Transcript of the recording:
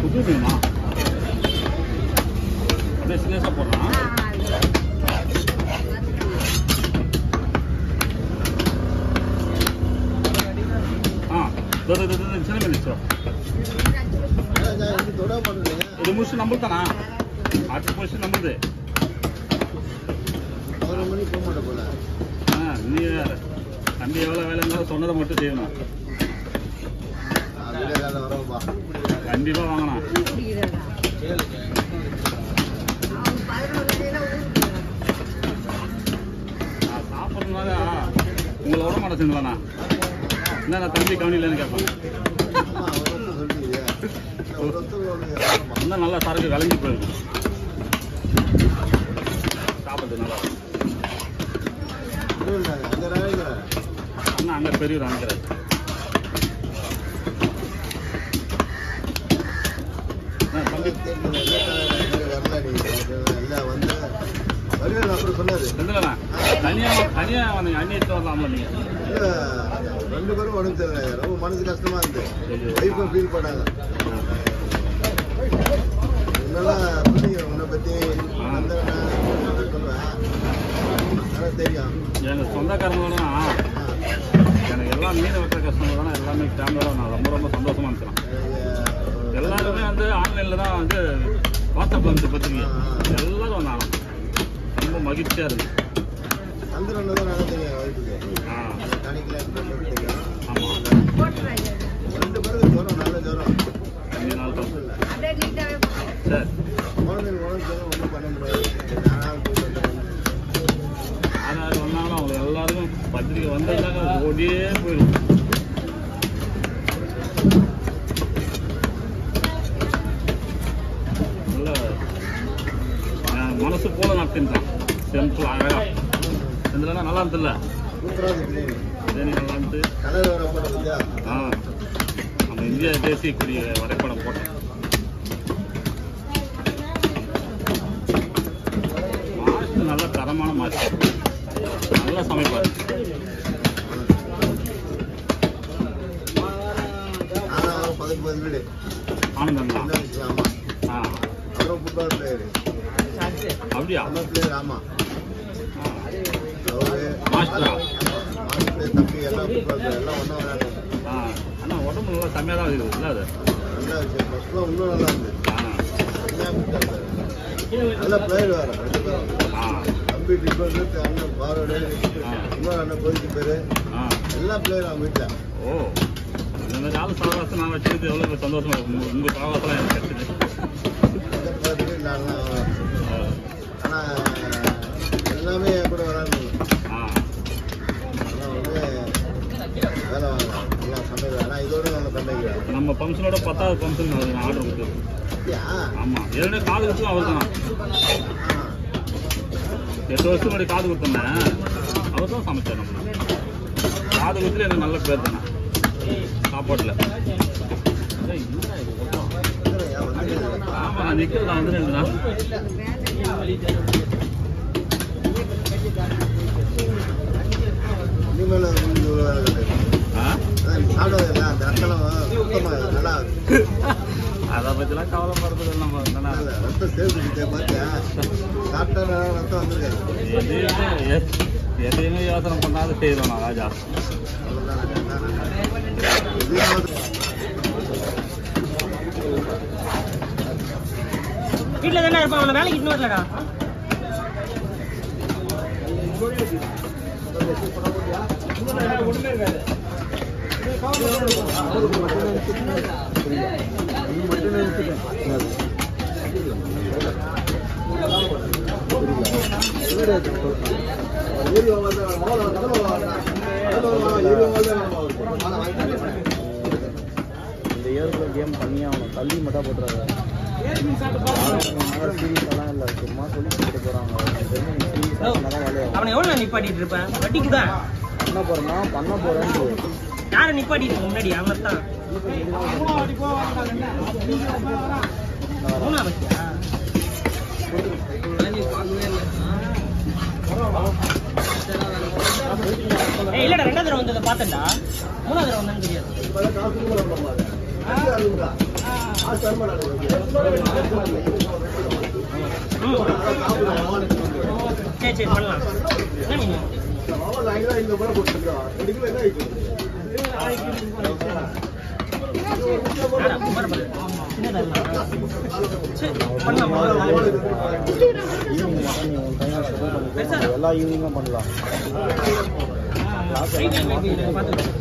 புது மீனா அப்படியே சிலேஸாக போடுறான் ஆ இதோ, இதோ, இதோ, இதோ, சின்ன மீன் வச்சோ தொட மாட்டேங்க இது முடிச்சு நம்மளுக்கு தானா அடுத்த பொசிஷன் நம்மளுது பதினொரு மணிக்கு போக மாட்டேன் போல ஆ நீ வேற தம்பி எவ்வளோ வேலை இருந்தாலும் சொன்னதை மட்டும் செய்யணும் நான் வீடியோ காலில் வரேன்ப்பா கண்டிப்பாக வாங்கணும் நான் சாப்பிட்றதுனால உங்களை விட மாட்டேன் செஞ்சுலாண்ணா என்ன நான் தம்பி கவனிலன்னு கேட்பேன் அம்மா ஒரு வருஷம் சொல்லிட்டீங்க ஒரு வருஷம் ஒன்று வரேன்ப்பா இன்னும் நல்லா சரக்கு விளங்கி போயிருக்கும் சாப்பிட்றது நல்லா இருக்கும். இன்னும் இல்லை அந்த நாளைக்கு அண்ணா அங்கே பெரியவர் அனுக்கிறார் தம்பி வரல நீங்க எல்லாம் வந்து வருவேன் அப்புறம் சொன்னாரு செந்திலண்ணா தனியாக தனியாக வந்தீங்க அந்நியத்தை வரலாம்ல நீங்கள் இல்ல, ரெண்டு பேரும் உடம்பு சரியில்லை ரொம்ப மனசு கஷ்டமா இருந்துச்சு வைஃபும் ஃபீல் பண்ணாங்க முன்னெல்லாம் பிள்ளைங்க உன்னை பத்தி வந்தவன சொல்லுவேன் அதெல்லாம் தெரியும் எங்கள் சொந்தக்காரங்களோட ஆ, எனக்கு எல்லாம் மீன் வெட்டுற கஸ்டமர் தானே எல்லாமே ஃபேமிலியோட நான் ரொம்ப ரொம்ப சந்தோஷமா இருக்கிறேன் எனக்கு, எல்லாருமே வந்து ஆன்லைனில் தான் வந்து வாட்ஸ்அப்பில் வந்து பார்த்துருக்கீங்க எல்லாரும் வந்தாங்க ரொம்ப மகிழ்ச்சியாக இருக்கு சந்திரன் தான் நல்லா தெரியும் வைஃபுக்கு ஆ கணிக்கல தெரியும் ஆமாம் ரெண்டு பேருக்கு ஜுரம் நல்ல ஜுரம் ரெண்டு நாள் தான் இல்லை சரி குழந்தைங்க உடம்பு ஜுரம் ஒன்றும் பண்ண முடியாது நானாவது போயிட்டு வந்தேன் ஆனால் வந்தாலும் அவங்க எல்லாருக்கும் பத்திரிக்கை வந்ததுனால ஓடியே போயிடும் நல்ல என் மனசு போல நடத்தின்றான் சிம்பிள் அழகா இதெல்லாம் நல்லா இருந்ததில்ல சூப்பராக பிரியாணி பிரியாணி நல்லா இருந்து கலர் வர போட பத்தியா ஆ நம்ம இந்தியா தேசிய கொடிய வரைபடம் போட்டோம் மாஸ்டர் நல்ல தரமான மாஸ்டர் நல்லா சமைப்பார் நானும் அவரும் பக்கத்து பக்கத்து வீடு ஆனந்தம் சின்ன தான் வயசுல ஆமா ஆ அவரும் ஃபுட்பால் பிளேயரு அப்படியா நம்ம பிளேயர் ஆமா ஆ. அவரு மாஸ்டரா மாஸ்டர் தம்பி எல்லாம் ஃபுட்பால் பிளேயர் எல்லாம் ஒன்றா விளையாடுவாங்க ஆ ஆனால் உடம்பு நல்லா செம்மையாக தான் இருக்குது இல்லை அது நல்லா இருந்துச்சு ஃபர்ஸ்ட்லாம் இன்னும் நல்லா இருந்தது ஆ செம்மையா கொடுத்தாரு பாரு. நல்ல பிளேயர் வேற ரெண்டு பேரும் ஆ தம்பி டிஃபென்ஸ் அண்ணன் பாரோடு ஆ. இன்னொரு அண்ணன் கோயிலுக்கு பேரு ஆ எல்லா பிளேயரும் அவங்க வீட்டில் ஓ இந்த மாதிரி ஆள் சகவாசம் நான் வச்சுக்கிறது எவ்வளோ சந்தோஷமா இருக்கும் உங்க- உங்க சகவாசம் எனக்கு கிடைச்சது அந்த பார்த்துட்டு நான் ஆ. ஆனால் எல்லாமே என் கூட வராங்க ஆ ஆனால் வந்து வேலை வாங்க எல்லாம் சமையல் ஆனால் இதோட நல்லா சமைக்கிறேன் நம்ம ஃபங்க்ஷனோட பத்தாவது ஃபங்க்ஷன் நான் ஆர்டர் கொடுத்தது அப்படியா ஆமாம் ஏற்கனவே காது குத்தும் அவர் தான் ஆ. எட்டு வருஷம் முன்னாடி காது குத்துனேன் அவர் தான் சமைச்சார் நம்ம காது குத்துல எனக்கு நல்ல பேர் தானே சாப்பாட்டில் வந்துடுறியா? வந்துடுறியா? ஆமாம் நான் நிற்கிறது நான் வந்து ரெண்டு நாள் இனிமேல் வந்து இவ்வளோ வேலை கிடையாது ஆ அதான் நீ சாப்பிடாதல்ல அந்த ரத்தம் சுத்தமாக நல்லா இருக்கு. அதை பற்றிலாம் கவலைப்படுறது நம்ம தானே இல்ல, ரத்தம் சேர்த்துக்கிட்டே பார்த்தியா சாப்பிட்டா ரத்தம் வந்துருக்காது எதையுமே எ- எதையுமே யோசனை பண்ணாத செய்கிறோம் நான் ராஜா அவ்வளோதான் இதையும் பார்த்து- வீட்டில் தானே இருப்பான் அவனை வேலைக்கு இன்னும் வரலடா இந்த இயர்க்குள்ள கேம் பண்ணி அவனை தள்ளி மட்டும் போட்டுறாங்க சீரியஸ் எல்லாம் இல்லை சும்மா சொல்லி கொடுத்து போகிறாங்க சீரியஸாக பண்ணால் தான் வேலையாகும் அவனை எவ்வளோ நான் நிப்பாட்டிட்டு இருப்பேன் வட்டி கூட பண்ண போகிறேன்னா பண்ண போகிறேன்னு யாரை நிப்பாட்டிட்டு இருக்க முன்னாடி அவனை தான் மூணா பத்தியா ஏய் இல்லடா ரெண்டாவது தடவை வந்ததை பார்த்தேன்டா மூணாவது தடவை வந்தான்னு தெரியாது இப்பதான் காசு கூட போக மாட்டேன். அறுபது ரூபா. ம். சரி சரி பண்ணலாம் என்ன நீங்க வேணாம், குமார் பண்ணு. சின்னதா இருந்தா. சரி, பண்ணலாம் ஈவினிங் நீ உன் பையன் செட்டில் பண்ணி எல்லா ஈவினிங்கும் பண்ணலாம் Right hand maybe இதை பார்த்துக்கலாம்.